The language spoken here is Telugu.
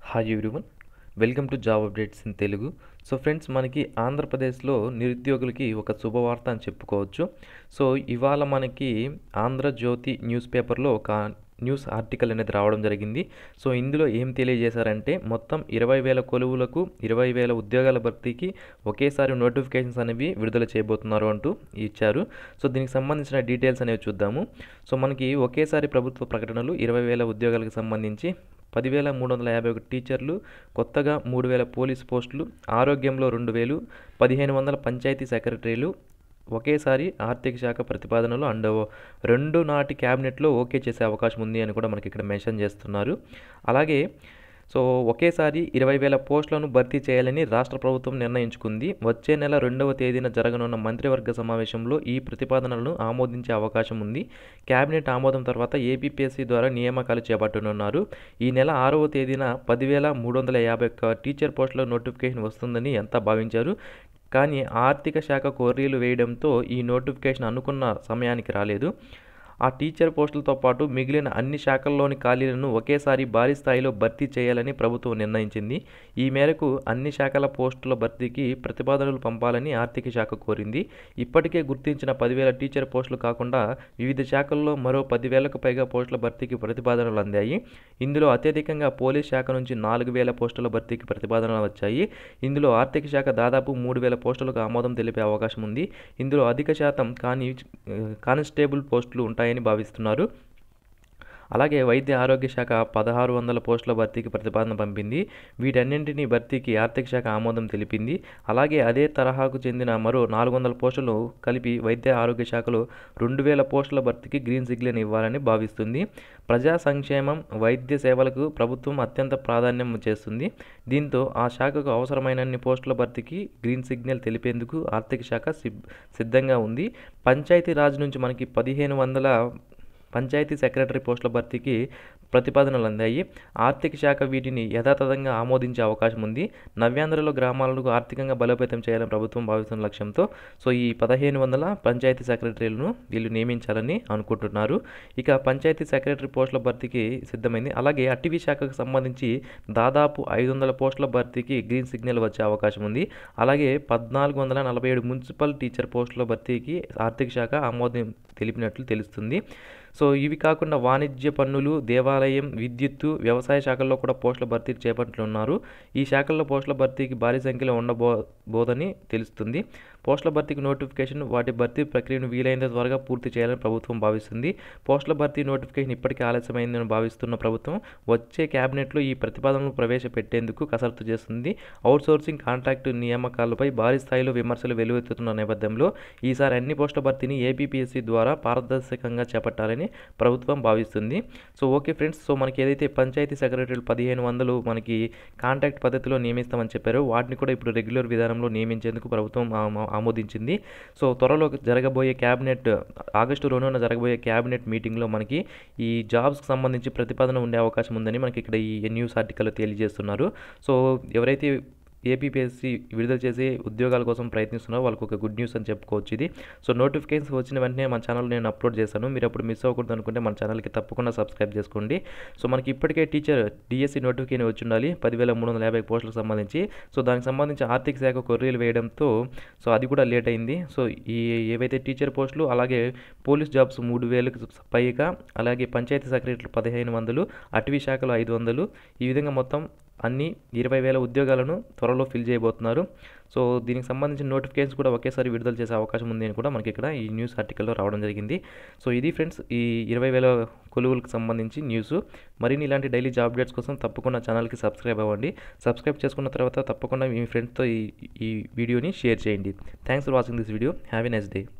hi everyone welcome to job updates in Telugu so friends మనకి ఆంధ్రప్రదేశ్లో నిరుద్యోగులకి ఒక శుభవార్త అని చెప్పుకోవచ్చు సో ఇవాళ మనకి ఆంధ్రజ్యోతి న్యూస్ పేపర్లో ఒక న్యూస్ ఆర్టికల్ అనేది రావడం జరిగింది సో ఇందులో ఏం తెలియజేశారంటే మొత్తం ఇరవై వేల కొలువులకు ఇరవై వేల ఉద్యోగాల భర్తీకి ఒకేసారి నోటిఫికేషన్స్ అనేవి విడుదల చేయబోతున్నారు అంటూ ఇచ్చారు సో దీనికి సంబంధించిన డీటెయిల్స్ అనేవి చూద్దాము సో మనకి ఒకేసారి ప్రభుత్వ ప్రకటనలు ఇరవై వేల ఉద్యోగాలకు సంబంధించి పదివేల మూడు వందల యాభై ఒకటి టీచర్లు కొత్తగా మూడు వేల పోలీస్ పోస్టులు ఆరోగ్యంలో రెండు వేలు పదిహేను వందల పంచాయతీ సెక్రటరీలు ఒకేసారి ఆర్థిక శాఖ ప్రతిపాదనలు అండ్ రెండు నాటి క్యాబినెట్లో ఓకే చేసే అవకాశం ఉంది అని కూడా మనకి ఇక్కడ మెన్షన్ చేస్తున్నారు అలాగే సో ఒకేసారి ఇరవై వేల పోస్టులను భర్తీ చేయాలని రాష్ట్ర ప్రభుత్వం నిర్ణయించుకుంది వచ్చే నెల రెండవ తేదీన జరగనున్న మంత్రివర్గ సమావేశంలో ఈ ప్రతిపాదనలను ఆమోదించే అవకాశం ఉంది కేబినెట్ ఆమోదం తర్వాత ఏపీపీఎస్సీ ద్వారా నియామకాలు చేపట్టనున్నారు ఈ నెల ఆరవ తేదీన పదివేల మూడు వందల యాభై ఒక్క టీచర్ పోస్టుల నోటిఫికేషన్ వస్తుందని ఎంత భావించారు కానీ ఆర్థిక శాఖ కొర్రీలు వేయడంతో ఈ నోటిఫికేషన్ అనుకున్న సమయానికి రాలేదు ఆ టీచర్ పోస్టులతో పాటు మిగిలిన అన్ని శాఖల్లోని ఖాళీలను ఒకేసారి భారీ స్థాయిలో భర్తీ చేయాలని ప్రభుత్వం నిర్ణయించింది ఈ మేరకు అన్ని శాఖల పోస్టుల భర్తీకి ప్రతిపాదనలు పంపాలని ఆర్థిక శాఖ కోరింది ఇప్పటికే గుర్తించిన పదివేల టీచర్ పోస్టులు కాకుండా వివిధ శాఖల్లో మరో పదివేలకు పైగా పోస్టుల భర్తీకి ప్రతిపాదనలు అందాయి ఇందులో అత్యధికంగా పోలీస్ శాఖ నుంచి నాలుగు వేల పోస్టుల భర్తీకి ప్రతిపాదనలు వచ్చాయి ఇందులో ఆర్థిక శాఖ దాదాపు మూడు వేల పోస్టులకు ఆమోదం తెలిపే అవకాశం ఉంది ఇందులో అధిక శాతం కానీ కానిస్టేబుల్ పోస్టులు ఉంటాయని భావిస్తున్నారు అలాగే వైద్య ఆరోగ్య శాఖ పదహారు వందల పోస్టుల భర్తీకి ప్రతిపాదన పంపింది వీటన్నింటినీ భర్తీకి ఆర్థిక శాఖ ఆమోదం తెలిపింది అలాగే అదే తరహాకు చెందిన మరో నాలుగు వందల పోస్టులు కలిపి వైద్య ఆరోగ్య శాఖలో రెండు వేల పోస్టుల భర్తీకి గ్రీన్ సిగ్నల్ ఇవ్వాలని భావిస్తుంది ప్రజా సంక్షేమం వైద్య సేవలకు ప్రభుత్వం అత్యంత ప్రాధాన్యం చేస్తుంది దీంతో ఆ శాఖకు అవసరమైనన్ని పోస్టుల భర్తీకి గ్రీన్ సిగ్నల్ తెలిపేందుకు ఆర్థిక శాఖ సిద్ధంగా ఉంది పంచాయతీ రాజ్ నుంచి మనకి పదిహేను వందల పంచాయతీ సెక్రటరీ పోస్టుల భర్తీకి ప్రతిపాదనలు అందాయి ఆర్థిక శాఖ వీటిని యథాతథంగా ఆమోదించే అవకాశం ఉంది నవ్యాంధ్రలో గ్రామాలకు ఆర్థికంగా బలోపేతం చేయాలని ప్రభుత్వం భావిస్తున్న లక్ష్యంతో సో ఈ పదిహేను వందల పంచాయతీ సెక్రటరీలను వీళ్ళు నియమించాలని అనుకుంటున్నారు ఇక పంచాయతీ సెక్రటరీ పోస్టుల భర్తీకి సిద్ధమైంది అలాగే అటవీ శాఖకు సంబంధించి దాదాపు ఐదు వందల పోస్టుల భర్తీకి గ్రీన్ సిగ్నల్ వచ్చే అవకాశం ఉంది అలాగే పద్నాలుగు వందల నలభై ఏడు మున్సిపల్ టీచర్ పోస్టుల భర్తీకి ఆర్థిక శాఖ ఆమోదం తెలిపినట్లు తెలుస్తుంది సో ఇవి కాకుండా వాణిజ్య పన్నులు దేవాలయం విద్యుత్తు వ్యవసాయ శాఖల్లో కూడా పోస్టుల భర్తీ చేపట్టనున్నారు ఈ శాఖల్లో పోస్టుల భర్తీకి భారీ సంఖ్యలో ఉండబో బోదని తెలుస్తుంది పోస్టుల భర్తీకి నోటిఫికేషన్ వాటి భర్తీ ప్రక్రియను వీలైనంత త్వరగా పూర్తి చేయాలని ప్రభుత్వం భావిస్తుంది పోస్టుల భర్తీ నోటిఫికేషన్ ఇప్పటికే ఆలస్యమైందని భావిస్తున్న ప్రభుత్వం వచ్చే కేబినెట్లో ఈ ప్రతిపాదనలు ప్రవేశపెట్టేందుకు కసరత్తు చేస్తుంది అవుట్సోర్సింగ్ కాంట్రాక్టు నియామకాలపై భారీ స్థాయిలో విమర్శలు వెలువెత్తుతున్న నేపథ్యంలో ఈసారి అన్ని పోస్టుల భర్తీని ఏపీపీఎస్సీ ద్వారా పారదర్శకంగా చేపట్టాలని ప్రభుత్వం భావిస్తుంది సో ఓకే ఫ్రెండ్స్ సో మనకి ఏదైతే పంచాయతీ సెక్రటరీలు పదిహేను వందలు మనకి కాంట్రాక్ట్ పద్ధతిలో నియమిస్తామని చెప్పారో వాటిని కూడా ఇప్పుడు రెగ్యులర్ విధానంలో నియమించేందుకు ప్రభుత్వం ఆమోదించింది సో త్వరలో జరగబోయే క్యాబినెట్ ఆగస్టు రెండున జరగబోయే క్యాబినెట్ మీటింగ్లో మనకి ఈ జాబ్స్కి సంబంధించి ప్రతిపాదన ఉండే అవకాశం ఉందని మనకి ఇక్కడ ఈ న్యూస్ ఆర్టికల్లో తెలియజేస్తున్నారు సో ఎవరైతే ఏపీపీఎస్సీ విడుదల చేసే ఉద్యోగాల కోసం ప్రయత్నిస్తున్నారో వాళ్ళకి ఒక గుడ్ న్యూస్ అని చెప్పుకోవచ్చు ఇది సో నోటిఫికేషన్స్ వచ్చిన వెంటనే మన ఛానల్ నేను అప్లోడ్ చేశాను మీరు అప్పుడు మిస్ అవ్వకూడదు అనుకుంటే మన ఛానల్కి తప్పకుండా సబ్స్క్రైబ్ చేసుకోండి సో మనకి ఇప్పటికే టీచర్ డిఎస్సి నోటిఫికేషన్ వచ్చి ఉండాలి పదివేల మూడు వందల యాభై పోస్టులకు సంబంధించి సో దానికి సంబంధించి ఆర్థిక శాఖ కొర్రీలు వేయడంతో సో అది కూడా లేట్ అయింది సో ఈ ఏవైతే టీచర్ పోస్టులు అలాగే పోలీస్ జాబ్స్ మూడు వేలకు పైగా అలాగే పంచాయతీ సెక్రటరీలు పదిహేను వందలు అటవీ శాఖలో ఐదు వందలు ఈ విధంగా మొత్తం అన్ని ఇరవై వేల ఉద్యోగాలను త్వరలో ఫిల్ చేయబోతున్నారు సో దీనికి సంబంధించిన నోటిఫికేషన్స్ కూడా ఒకేసారి విడుదల చేసే అవకాశం ఉంది అని కూడా మనకి ఇక్కడ ఈ న్యూస్ ఆర్టికల్లో రావడం జరిగింది సో ఇది ఫ్రెండ్స్ ఈ ఇరవై వేల కొలువులకు సంబంధించి న్యూస్ మరిన్ని ఇలాంటి డైలీ జాబ్ అప్డేట్స్ కోసం తప్పకుండా ఛానల్కి సబ్స్క్రైబ్ అవ్వండి సబ్స్క్రైబ్ చేసుకున్న తర్వాత తప్పకుండా మీ ఫ్రెండ్స్తో ఈ ఈ వీడియోని షేర్ చేయండి thanks for watching this video have a nice day